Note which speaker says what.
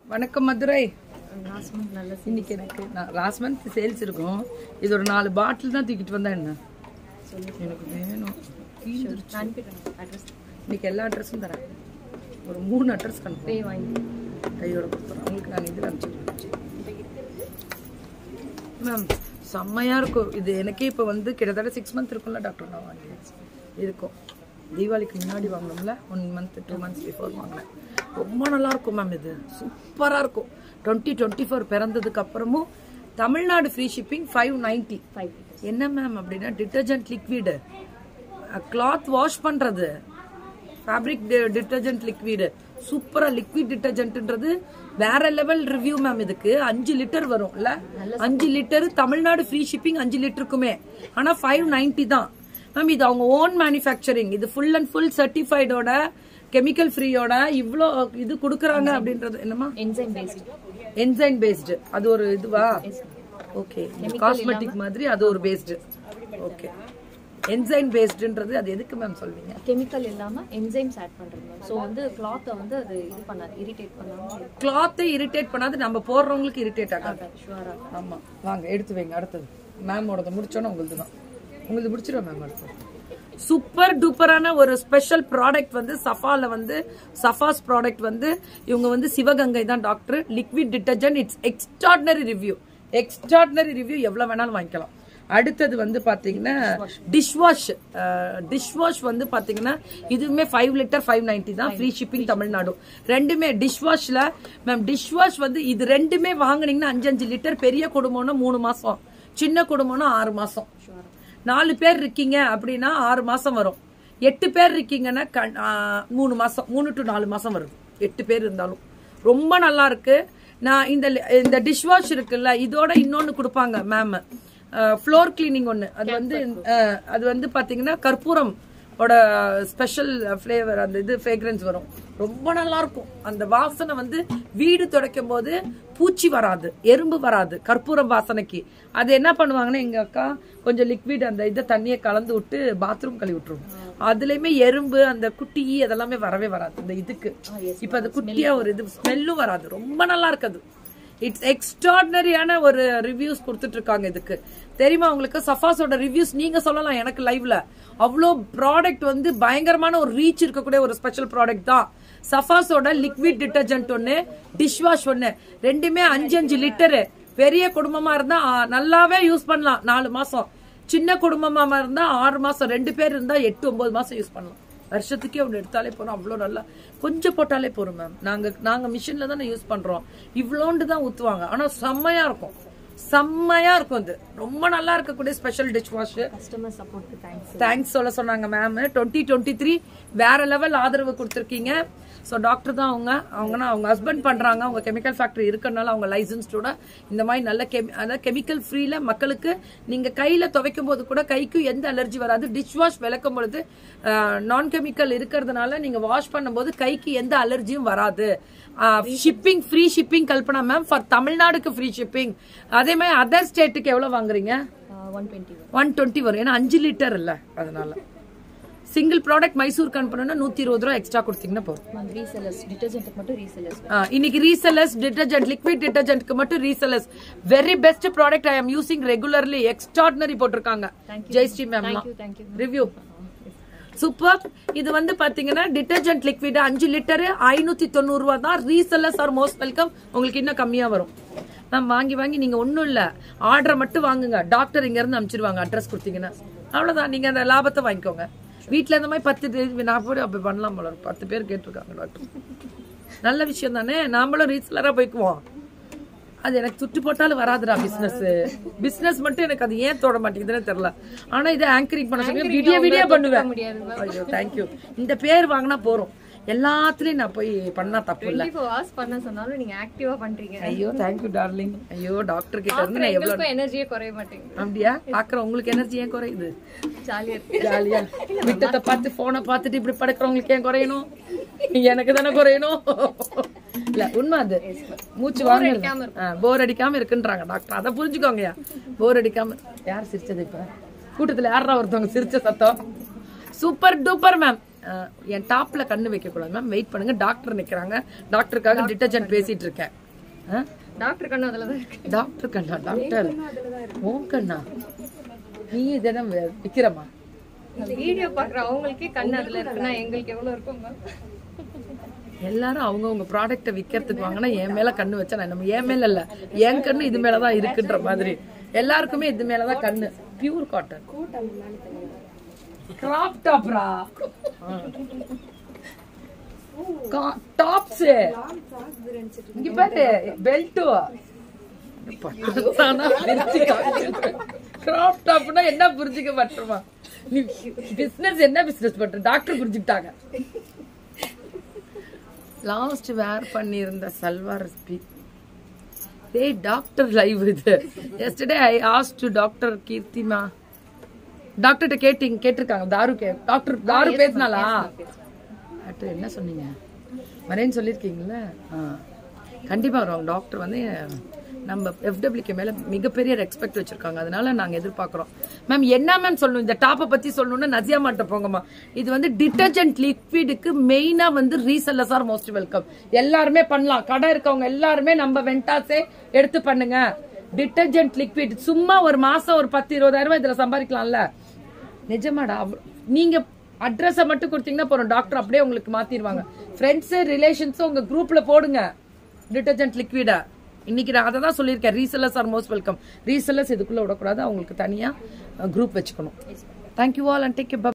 Speaker 1: வணக்கம் Madurai
Speaker 2: last month நல்ல
Speaker 1: இன்னைக்கு எனக்கு நான் லாஸ்ட் மந்த் சேல்ஸ் இருக்கும் இது ஒரு நாலு பாட்டில் தான் தூக்கிட்டு வந்தா என்ன எனக்கு வேணும்
Speaker 2: நான் அனுப்பிடுறேன் அட்ரஸ்
Speaker 1: இன்னைக்கு எல்லா அட்ரஸும் தரேன் ஒரு மூணு அட்ரஸ்
Speaker 2: பே
Speaker 1: கன்ஃபார்ம்
Speaker 2: வாங்கி
Speaker 1: கையோட கொடுத்துறேன் உங்களுக்கு நான் இதில் அனுப்பிச்சிடுறேன் மேம் செம்மையா இருக்கும் இது எனக்கே இப்போ வந்து கிட்டத்தட்ட சிக்ஸ் மந்த் இருக்கும்ல டாக்டர் நான் வாங்கியாச்சு இருக்கும் தீபாவளிக்கு முன்னாடி வாங்கினோம்ல one month two months before வாங்கினேன் ரொம்ப நல்லா இருக்கும் மேம் இது சூப்பராக இருக்கும் டுவெண்ட்டி டுவெண்ட்டி ஃபோர் பிறந்ததுக்கு அப்புறமும் Tamil Nadu free shipping five ninety
Speaker 2: five
Speaker 1: என்ன மேம் அப்படின்னா டிட்டர்ஜென்ட் லிக்விடு கிளாத் வாஷ் பண்றது ஃபேப்ரிக் டிட்டர்ஜென்ட் லிக்விடு சூப்பரா லிக்விட் டிட்டர்ஜென்ட்ன்றது வேற லெவல் ரிவ்யூ மேம் இதுக்கு அஞ்சு லிட்டர் வரும்ல அஞ்சு லிட்டர் தமிழ்நாடு ஃப்ரீ ஷிப்பிங் அஞ்சு லிட்டருக்குமே ஆனா ஃபைவ் நைன்டி தான் மேம் இது அவங்க ஓன் மேனுஃபேக்சரிங் இது ஃபுல் அண்ட் ஃபுல் சர்டிஃபைடோட கெமிக்கல் ஃப்ரீயோட இவ்ளோ இது கொடுக்குறாங்க அப்படின்றது என்னமா
Speaker 2: என்சைம் பேஸ்ட்
Speaker 1: என்சைன் பேஸ்டு அது ஒரு இதுவா ஓகே காஸ்மெட்டிக் மாதிரி அது ஒரு பேஸ்டு ஓகே என்சைன் பேஸ்டுன்றது அது எதுக்கு மேம் சொல்வீங்க
Speaker 2: கெமிக்கல் இல்லாம என்சைம்ஸ் ஆட் பண்றது மேம் ஸோ வந்து கிளாத்தை வந்து அது இது பண்ணாது இரிட்டேட் பண்ணாம
Speaker 1: கிளாத்தை இரிட்டேட் பண்ணாது நம்ம போடுறவங்களுக்கு இரிட்டேட் ஆகாது
Speaker 2: ஷுவரா
Speaker 1: ஆமா வாங்க எடுத்து வைங்க அடுத்தது மேமோடது முடிச்சோன்னா உங்களுது தான் உங்களுது முடிச்சிடும் மேம் அடுத்தது சூப்பர் டூப்பரான ஒரு ஸ்பெஷல் ப்ராடக்ட் வந்து சஃபால வந்து சஃபாஸ் ப்ராடக்ட் வந்து இவங்க வந்து சிவகங்கை தான் doctor liquid detergent it's extraordinary review extraordinary review எவ்வளவு வேணாலும் வாங்கிக்கலாம் அடுத்தது வந்து பாத்தீங்கன்னா டிஷ் வாஷ் டிஷ் வாஷ் வந்து பாத்தீங்கன்னா இதுவுமே ஃபைவ் லிட்டர் ஃபைவ் நைன்டி தான் ஃப்ரீ ஷிப்பிங் தமிழ்நாடு ரெண்டுமே டிஷ் வாஷ்ல மேம் டிஷ் வாஷ் வந்து இது ரெண்டுமே வாங்குனீங்கன்னா அஞ்சு அஞ்சு லிட்டர் பெரிய குடும்பம்னா மூணு மாசம் சின்ன குடும்பம்னா ஆறு மாசம் நாலு பேர் இருக்கீங்க அப்படின்னா ஆறு மாசம் வரும் எட்டு பேர் இருக்கீங்கன்னா கண்- ஆ, மூணு மாசம் மூணு டு நாலு மாசம் வருது எட்டு பேர் இருந்தாலும் ரொம்ப நல்லா இருக்கு நான் இந்த இந்த டிஷ் வாஷ் இருக்குல்ல இதோட இன்னொன்னு கொடுப்பாங்க மேம் ஃப்ளோர் கிளீனிங் ஒன்னு அது வந்து அஹ், அது வந்து பாத்தீங்கன்னா கற்பூரம் ஓட ஸ்பெஷல் ஃப்ளேவர் அந்த இது ஃப்ரேக்ரன்ஸ் வரும் ரொம்ப நல்லா இருக்கும் அந்த வாசனை வந்து வீடு துடைக்கும் போது பூச்சி வராது எறும்பு வராது கற்பூரம் வாசனைக்கு அது என்ன பண்ணுவாங்கன்னா எங்க அக்கா கொஞ்சம் லிக்விட் அந்த இதை தண்ணியை கலந்து விட்டு பாத்ரூம் கழுவி விட்டுரும் அதுலயுமே எறும்பு அந்த குட்டி ஈ அதெல்லாமே வரவே வராது இந்த இதுக்கு இப்ப அது குட்டியா ஒரு இது ஸ்மெல்லும் வராது ரொம்ப நல்லா இருக்குது இட்ஸ் எக்ஸ்ட்ராடினரியான ஒரு ரிவ்யூஸ் கொடுத்துட்டு இருக்காங்க இதுக்கு தெரியுமா உங்களுக்கு சஃபாஸோட ரிவ்யூஸ் நீங்க சொல்லலாம் எனக்கு லைவ்ல அவ்வளோ ப்ராடக்ட் வந்து பயங்கரமான ஒரு ரீச் இருக்கக்கூடிய ஒரு ஸ்பெஷல் ப்ராடக்ட் தான் சஃபாஸோட லிக்விட் டிட்டர்ஜென்ட் ஒன்னு டிஷ் வாஷ் ஒன்னு ரெண்டுமே அஞ்சு அஞ்சு லிட்டரு பெரிய குடும்பமா இருந்தா ஆ, நல்லாவே யூஸ் பண்ணலாம் நாலு மாசம் சின்ன குடும்பமா இருந்தா ஆறு மாசம் ரெண்டு பேர் இருந்தா எட்டு ஒன்பது மாசம் யூஸ் பண்ணலாம் வருஷத்துக்கே ஒன்று எடுத்தாலே போறோம் அவ்வளோ நல்லா கொஞ்சம் போட்டாலே போறோம் மேம் நாங்க நாங்க மிஷின்ல தானே யூஸ் பண்றோம் இவ்வளோண்டு தான் ஊத்துவாங்க ஆனா செம்மையா இருக்கும் செம்மையா இருக்கும் இது ரொம்ப நல்லா இருக்கக்கூடிய ஸ்பெஷல் டிஷ் வாஷ்
Speaker 2: கஸ்டமர் சப்போர்ட்க்கு தேங்க்ஸ்
Speaker 1: தேங்க்ஸ் சொல்ல சொன்னாங்க மேம் டுவெண்ட்டி டுவெண்ட்டி த்ரீ வேற லெவல் ஆதரவு கொடுத்துருக்கீங்க ஸோ டாக்டர் தான் அவங்க அவங்கன்னா அவங்க ஹஸ்பண்ட் பண்றாங்க அவங்க கெமிக்கல் ஃபேக்டரி இருக்கறனால அவங்க லைசன்ஸ்டோட இந்த மாதிரி நல்ல கெமி அதாவது கெமிக்கல் ஃப்ரீல மக்களுக்கு நீங்க கையில துவைக்கும் போது கூட கைக்கு எந்த அலர்ஜி வராது டிஷ் வாஷ் விளக்கும் பொழுது நான் கெமிக்கல் இருக்கிறதுனால நீங்க வாஷ் பண்ணும்போது கைக்கு எந்த அலர்ஜியும் வராது shipping free shipping Kalpana ma'am for தமிழ்நாடுக்கு ஃப்ரீ ஷிப்பிங் அதே மாதிரி அதர் ஸ்டேட்டுக்கு எவ்வளவு வாங்குறீங்க
Speaker 2: ஒன் டுவெண்ட்டி
Speaker 1: ஒன் டுவெண்ட்டி வரும் ஏன்னா அஞ்சு லிட்டர் இல்ல அதனால சிங்கிள் ப்ராடக்ட் மைசூருக்கு அனுப்பணும்னா நூத்தி இருபது ரூபா எக்ஸ்ட்ரா கொடுத்தீங்கன்னா போதும்
Speaker 2: மேம் ரீசெல்லர்ஸ் டிட்டர்ஜென்ட்டுக்கு மட்டும் ரீசெல்லர்ஸ்
Speaker 1: ஆ, இன்னைக்கு ரீசெல்லர்ஸ் டிட்டர்ஜென்ட் லிக்விட் டிட்டர்ஜென்ட்க்கு மட்டும் resellers very best product I am using regularly extraordinary போட்டிருக்காங்க Jayashree ma'am
Speaker 2: thank you thank you
Speaker 1: review super இது வந்து பாத்தீங்கன்னா டிட்டர்ஜென்ட் லிக்விட் அஞ்சு லிட்டர் ஐநூத்தி தொண்ணூறு ரூபா தான் ரீசெல்லர்ஸ் ஆர் மோஸ்ட் வெல்கம் உங்களுக்கு இன்னும் கம்மியா வரும் மேம் வாங்கி வாங்கி நீங்க ஒண்ணும் இல்ல ஆர்டரை மட்டும் வாங்குங்க டாக்டர் இங்க இருந்து அனுப்பிச்சிருவாங்க அட்ரஸ் கொடுத்தீங்கன்னா அவ்வளவுதான் நீங்க அந்த லாபத்தை வாங்கிக்கோங்க வீட்ல இந்த மாதிரி பத்து பேர் நான் போய் அப்படி பண்ணலாம் போல இருக்கு. பத்து பேர் கேட்டிருக்காங்க டாக்டர் நல்ல விஷயம் தானே நாமளும் ரீசெல்லரா போய்க்குவோம் அது எனக்கு துட்டு போட்டாலும் வராதுடா பிசினஸ் பிசினஸ் மட்டும் எனக்கு அது ஏன் தோட மாட்டேங்குதுன்னு தெரியல ஆனா இதை ஆங்கரிங் பண்ண சொல்லி விடிய விடிய பண்ணுவேன்
Speaker 2: முடியாது
Speaker 1: ஐயோ தேங்க்யூ இந்த பேர் வாங்கினா போறோம் எல்லாத்துலயும் நான் போய் பண்ணா தப்பு இல்ல
Speaker 2: டுவெண்ட்டி ஃபோர் ஹவர்ஸ் பண்ண சொன்னாலும் நீங்க ஆக்டிவா பண்றீங்க
Speaker 1: ஐயோ தேங்க்யூ டார்லிங் ஐயோ டாக்டர் கிட்ட இருந்து நான் எவ்வளவு
Speaker 2: எங்களுக்கும் எனர்ஜியே குறைய மாட்டேங்குது
Speaker 1: அப்படியா பாக்குற உங்களுக்கு எனர்ஜி ஏன் குறையுது
Speaker 2: ஜாலியா இருக்கு
Speaker 1: ஜாலியா விட்டத்தை பார்த்து போனை பார்த்துட்டு இப்படி படுக்கிறவங்களுக்கு ஏன் குறையணும் எனக்கு தானே குறையணும் இல்ல உண்மை அது மூச்சு வாங்க போர் அடிக்காம இருக்குன்றாங்க டாக்டர் அதை புரிஞ்சுக்கோங்கயா போர் அடிக்காம யார் சிரிச்சது இப்ப கூட்டத்துல யாரா ஒருத்தவங்க சிரிச்ச சத்தம் சூப்பர் டூப்பர் மேம் அஹ், என் டாப்ல கண்ணு வைக்க கூடாது மேம் வெயிட் பண்ணுங்க டாக்டர் நிக்கிறாங்க டாக்டருக்காக டிட்டர்ஜென்ட் பேசிட்டு இருக்கேன் அஹ்,
Speaker 2: டாக்டர் கண்ணு அதில் தான் இருக்கு
Speaker 1: டாக்டர் கண்ணா டாக்டர் ஓ கண்ணா நீ இதெல்லாம் விக்கிறமா
Speaker 2: வீடியோ பார்க்குற அவங்களுக்கே கண்ணு அதில் இருக்குன்னா எங்களுக்கு எவ்வளோ இருக்கும் மேம்
Speaker 1: எல்லாரும் அவங்கவங்க ப்ராடக்ட்டை விற்கிறதுக்கு வாங்கினா என் மேல கண்ணு வச்சா நான் நம்ம என் மேல இல்ல என் கண்ணு இது மேலதான் இருக்குன்ற மாதிரி எல்லாருக்குமே இது மேலதான் கண்ணு பியூர் காட்டன் கிராப் டாப்ரா டாப்ஸ் இங்க பாரு பெல்ட் கிராப் டாப்னா என்ன புரிஞ்சுக்க மாட்டோமா நீ பிசினஸ் என்ன பிசினஸ் பண்ற டாக்டர் புரிஞ்சுக்கிட்டாங்க லாஸ்ட் வேர் பண்ணியிருந்த சல்வார் ரெசிபி டேய் டாக்டர் லைவ் இது yesterday I asked to doctor Keerthima டாக்டர்கிட்ட கேட்டிங்க கேட்டிருக்காங்க தாரு கே டாக்டர் தாரு பேசினாலா டாக்டர் என்ன சொன்னீங்க வரேன்னு சொல்லியிருக்கீங்களா ஆ கண்டிப்பாக வருவாங்க டாக்டர் வந்து நம்ம எஃப்டபிள்யூக்கு மேலே மிகப்பெரிய ரெஸ்பெக்ட் வச்சிருக்காங்க அதனால நாங்கள் எதிர்பார்க்குறோம் மேம் என்ன மேம் சொல்லணும் இந்த டாப்பை பற்றி சொல்லணும்னா நசியா மாட்ட போங்கம்மா இது வந்து டிட்டர்ஜென்ட் லிக்விடுக்கு மெயினாக வந்து ரீசெல்லர்ஸ் ஆர் மோஸ்ட் வெல்கம் எல்லாருமே பண்ணலாம் கடை இருக்கவங்க எல்லாருமே நம்ம வெண்டாஸே எடுத்து பண்ணுங்க டிட்டர்ஜென்ட் லிக்விட் சும்மா ஒரு மாசம் ஒரு பத்து இருபதாயிரம் ரூபாய் இதுல சம்பாதிக்கலாம்ல நிஜமாடா அவ்- நீங்க அட்ரஸை மட்டும் கொடுத்தீங்கன்னா போறோம் டாக்டர் அப்படியே உங்களுக்கு மாத்திடுவாங்க ஃப்ரெண்ட்ஸ் ரிலேஷன்ஸ் உங்க குரூப்ல போடுங்க டிட்டர்ஜென்ட் லிக்விட இன்னைக்கு நான் அதை தான் சொல்லியிருக்கேன் resellers are most welcome resellers இதுக்குள்ள விடக்கூடாது அவங்களுக்கு தனியா குரூப் வச்சுக்கணும் தேங்க்யூ ஆல் அண்ட் டேக்